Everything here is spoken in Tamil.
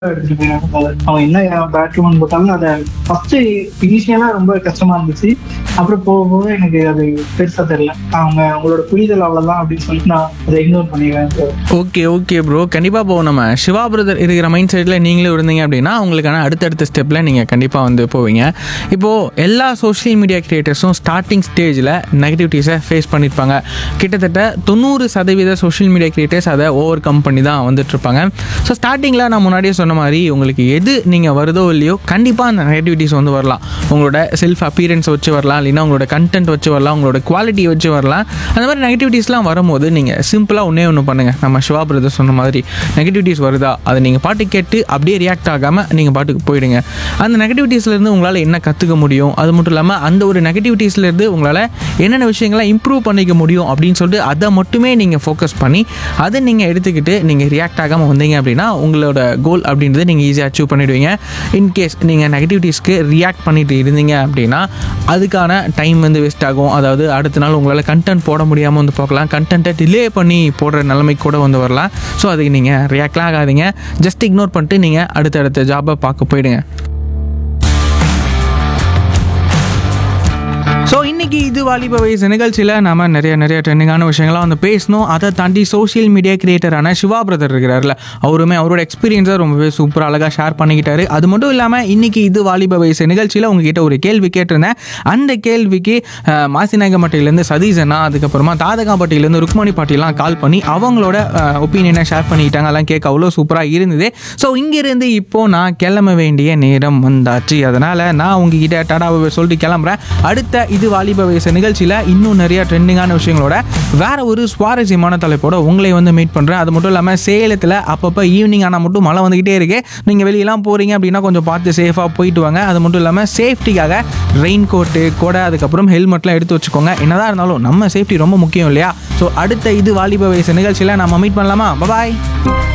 எடுத்துட்டு போயிடுவாங்க அவன் என்ன பேட்மேன் போட்டாலும் அதை ஃபர்ஸ்ட் இனிஷியலா ரொம்ப கஷ்டமா இருந்துச்சு அப்புறம் போக போக எனக்கு அது பெருசா தெரியல அவங்க அவங்களோட புரிதல் அவ்வளவுதான் அப்படின்னு சொல்லிட்டு நான் அதை இக்னோர் பண்ணிடுவேன் ஓகே ஓகே ப்ரோ கண்டிப்பாக போவோம் நம்ம சிவா பிரதர் இருக்கிற மைண்ட் செட்டில் நீங்களும் இருந்தீங்க அப்படின்னா உங்களுக்கான அடுத்தடுத்த ஸ்டெப்பில் நீங்கள் கண்டிப்பாக வந்து போவீங்க இப்போது எல்லா சோஷியல் மீடியா கிரியேட்டர்ஸும் ஸ்டார்டிங் ஸ்டேஜில் நெகட்டிவிட்டிஸை ஃபேஸ் பண்ணியிருப்பாங்க கிட்டத்தட்ட தொண்ணூறு சதவீத சோஷியல் மீடியா கிரியேட்டர்ஸ் அதை ஓவர் கம் பண்ணி தான் வந்துட்டு இருப்பாங்க ஸோ ஸ்டார்டிங்கில் நான் முன்னாடியே சொன்ன மாதிரி உங்களுக்கு எது நீங்கள் வருதோ இல்லையோ கண்டிப்பாக அந்த நெகட்டிவிட்டிஸ் வந்து வரலாம் உங்களோட செல்ஃப் அப்பீரன்ஸ் வச்சு வரலாம் இல்லைன்னா உங்களோட கண்டென்ட் வச்சு வரலாம் உங்களோட குவாலிட்டி வச்சு வரலாம் அந்த மாதிரி நெகட்டிவிட்டிஸ்லாம் வரும்போது நீங்கள் சிம்பிளாக ஒன்றே ஒன்று பண்ணுங்கள் நம்ம சிவா பிரதர் சொன்ன மாதிரி நெகட்டிவிட்டிஸ் வருதா அதை நீங்கள் பாட்டு கேட்டு அப்படியே ரியாக்ட் ஆகாமல் நீங்கள் பாட்டுக்கு போயிடுங்க அந்த நெகட்டிவிட்டிஸ்லேருந்து உங்களால் என்ன கற்றுக்க முடியும் அது மட்டும் இல்லாமல் அந்த ஒரு நெகட்டிவிட்டிஸ்லேருந்து உங்களால் என்னென்ன விஷயங்களை இம்ப்ரூவ் பண்ணிக்க முடியும் அப்படின்னு சொல்லிட்டு அதை மட்டுமே நீங்கள் ஃபோக்கஸ் பண்ணி அதை நீங்கள் எடுத்துக்கிட்டு நீங்கள் ரியாக்ட் ஆகாமல் வந்தீங்க அப்படின்னா உங்களோட கோல் அப்படின்றத நீங்கள் ஈஸியாக அச்சீவ் பண்ணிடுவீங்க இன்கேஸ் நீங்கள் நெகட்டிவிட்டிஸ்க்கு ரியாக்ட் பண்ணிட்டு இருந்தீங்க அப்படின்னா அதுக்கான டைம் வந்து வேஸ்ட் ஆகும் அதாவது அடுத்த நாள் உங்களால் கண்டென்ட் போட முடியாமல் வந்து போகலாம் கண்டென்ட்டை டிலே பண்ணி போடுற நிலைமைக்கு கூட வந்து வரலாம் ஸோ அதுக்கு நீங்கள் ரியாக்ட்லாம் ஆகாதீங்க ஜஸ்ட் இக்னோர் பண்ணிட்டு நீங்கள் அடுத்தடுத்த ஜாபை பார்க்க போயிடுங்க ஸோ இன்னைக்கு இது வாலிப வயசு நிகழ்ச்சியில் நாம நிறைய நிறைய ட்ரெண்டிங்கான விஷயங்கள்லாம் வந்து பேசணும் அதை தாண்டி சோஷியல் மீடியா கிரியேட்டரான சிவா பிரதர் இருக்கிறார்ல அவருமே அவரோட எக்ஸ்பீரியன்ஸை ரொம்பவே சூப்பராக அழகாக ஷேர் பண்ணிக்கிட்டாரு அது மட்டும் இல்லாமல் இன்னைக்கு இது வாலிப வயசு நிகழ்ச்சியில் உங்ககிட்ட ஒரு கேள்வி கேட்டிருந்தேன் அந்த கேள்விக்கு அஹ், மாசிநாயகம்பட்டியிலேருந்து சதீஷனா அதுக்கப்புறமா தாதகாம்பட்டியிலேருந்து ருக்மணி பாட்டிலாம் கால் பண்ணி அவங்களோட ஒப்பீனியனை ஷேர் பண்ணிக்கிட்டாங்க அதெல்லாம் கேட்க அவ்வளோ சூப்பராக இருந்தது ஸோ இங்கிருந்து இப்போ நான் கிளம்ப வேண்டிய நேரம் வந்தாச்சு அதனால் நான் உங்ககிட்ட டாடாவை சொல்லிட்டு கிளம்புறேன் அடுத்த இது வாலிப வயசு நிகழ்ச்சியில் இன்னும் நிறைய ட்ரெண்டிங்கான விஷயங்களோட வேற ஒரு சுவாரஸ்யமான தலைப்போட உங்களை வந்து மீட் பண்ணுறேன் அது மட்டும் இல்லாமல் சேலத்தில் அப்பப்போ ஈவினிங் ஆனால் மட்டும் மழை வந்துக்கிட்டே இருக்கு நீங்கள் வெளியெல்லாம் போகிறீங்க அப்படின்னா கொஞ்சம் பார்த்து சேஃபாக போயிட்டு வாங்க அது மட்டும் இல்லாமல் சேஃப்டிக்காக ரெயின் கோட்டு கொடை அதுக்கப்புறம் ஹெல்மெட்லாம் எடுத்து வச்சுக்கோங்க என்னதான் இருந்தாலும் நம்ம சேஃப்டி ரொம்ப முக்கியம் இல்லையா ஸோ அடுத்த இது வாலிப வயசு நிகழ்ச்சியில் நம்ம மீட் பண்ணலாமா பாய்